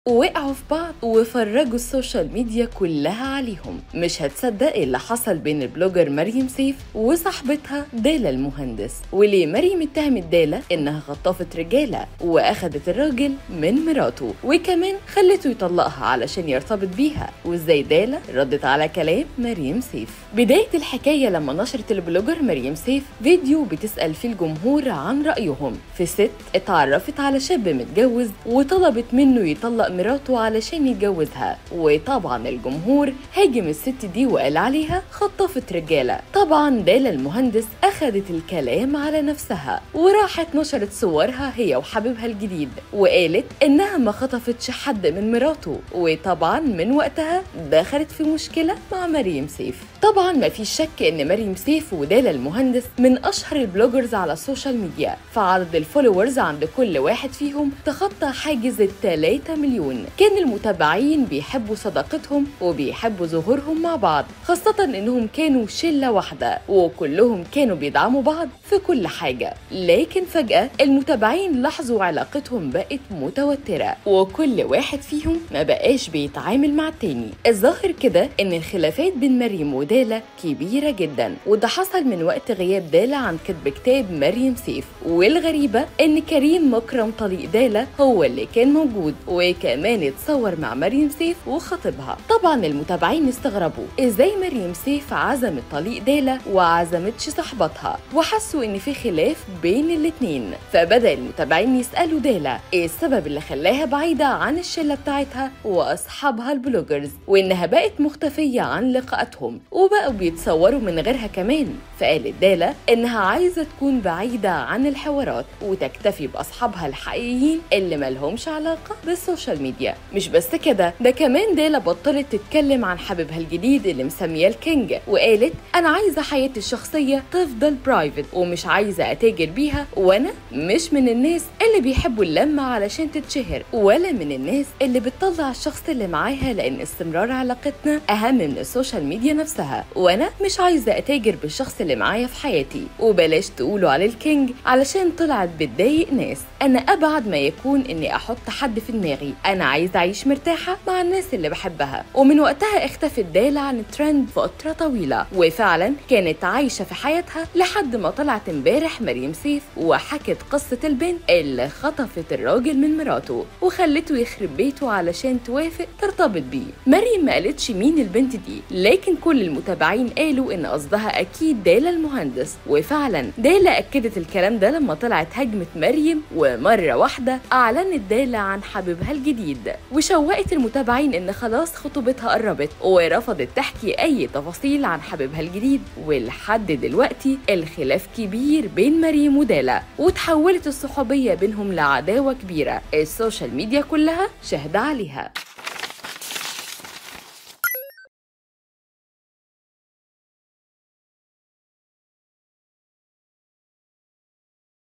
وقعوا في بعض وفرجوا السوشيال ميديا كلها عليهم مش هتصدق اللي حصل بين البلوجر مريم سيف وصاحبتها دالا المهندس وليه مريم اتهمت دالا انها خطفت رجاله واخدت الراجل من مراته وكمان خلته يطلقها علشان يرتبط بيها وازاي دالا ردت على كلام مريم سيف بدايه الحكايه لما نشرت البلوجر مريم سيف فيديو بتسال فيه الجمهور عن رايهم في ست اتعرفت على شاب متجوز وطلبت منه يطلق مراته علشان يتجوزها وطبعا الجمهور هاجم الست دي وقال عليها خطفت رجاله طبعا دالا المهندس اخدت الكلام على نفسها وراحت نشرت صورها هي وحبيبها الجديد وقالت انها ما خطفتش حد من مراته وطبعا من وقتها دخلت في مشكله مع مريم سيف طبعا ما فيش شك ان مريم سيف ودالا المهندس من اشهر البلوجرز على السوشيال ميديا فعدد الفولورز عند كل واحد فيهم تخطى حاجز ال 3 مليون كان المتابعين بيحبوا صداقتهم وبيحبوا ظهورهم مع بعض خاصة انهم كانوا شلة واحدة وكلهم كانوا بيدعموا بعض في كل حاجة لكن فجأة المتابعين لاحظوا علاقتهم بقت متوترة وكل واحد فيهم ما بقاش بيتعامل مع التاني الظاهر كده ان الخلافات بين مريم ودالا كبيرة جدا وده حصل من وقت غياب دالا عن كتب كتاب مريم سيف والغريبة ان كريم مكرم طليق دالا هو اللي كان موجود وكمان اتصور مع مريم سيف وخطيبها طبعا المتابعين استغربوا ازاي مريم سيف عزمت طليق دالا وعزمتش صاحبتها وحسوا ان في خلاف بين الاتنين فبدا المتابعين يسالوا دالا ايه السبب اللي خلاها بعيده عن الشله بتاعتها واصحابها البلوجرز وانها بقت مختفيه عن لقاءاتهم وبقوا بيتصوروا من غيرها كمان فقالت دالا انها عايزه تكون بعيده عن الحوارات وتكتفي باصحابها الحقيقيين اللي ملهمش علاقه بالسوشيال ميديا مش بس كده ده كمان دالا بطلت تتكلم عن حبيبها الجديد اللي مسمياه الكينج وقالت انا عايزه حياتي الشخصيه تفضل برايفت ومش عايزه اتاجر بيها وانا مش من الناس اللي بيحبوا اللمه علشان تتشهر ولا من الناس اللي بتطلع الشخص اللي معاها لان استمرار علاقتنا اهم من السوشيال ميديا نفسها وانا مش عايزه اتاجر بالشخص اللي معايا في حياتي وبلاش تقولوا على الكينج علشان طلعت بتضايق ناس انا ابعد ما يكون اني احط حد في دماغي انا عايزه اعيش مرتاحه مع الناس اللي بحبها ومن وقتها اختفت دالا عن الترند فتره طويله وفعلا كانت عايشه في حياتها لحد ما طلعت امبارح مريم سيف وحكت قصه البنت اللي خطفت الراجل من مراته وخلته يخرب بيته علشان توافق ترتبط بيه مريم ما قالتش مين البنت دي لكن كل المتابعين قالوا ان قصدها اكيد دالا المهندس وفعلا دالا اكدت الكلام ده لما طلعت هجمه مريم ومره واحده اعلنت دالا عن حبيبها الجديد وشوقت المتابعين ان خلاص خطوبتها قربت ورفضت تحكي اي تفاصيل عن حبيبها الجديد ولحد دلوقتي الخلاف كبير بين مريم ودالا وتحولت الصحوبيه بينهم لعداوه كبيره السوشيال ميديا كلها شاهده عليها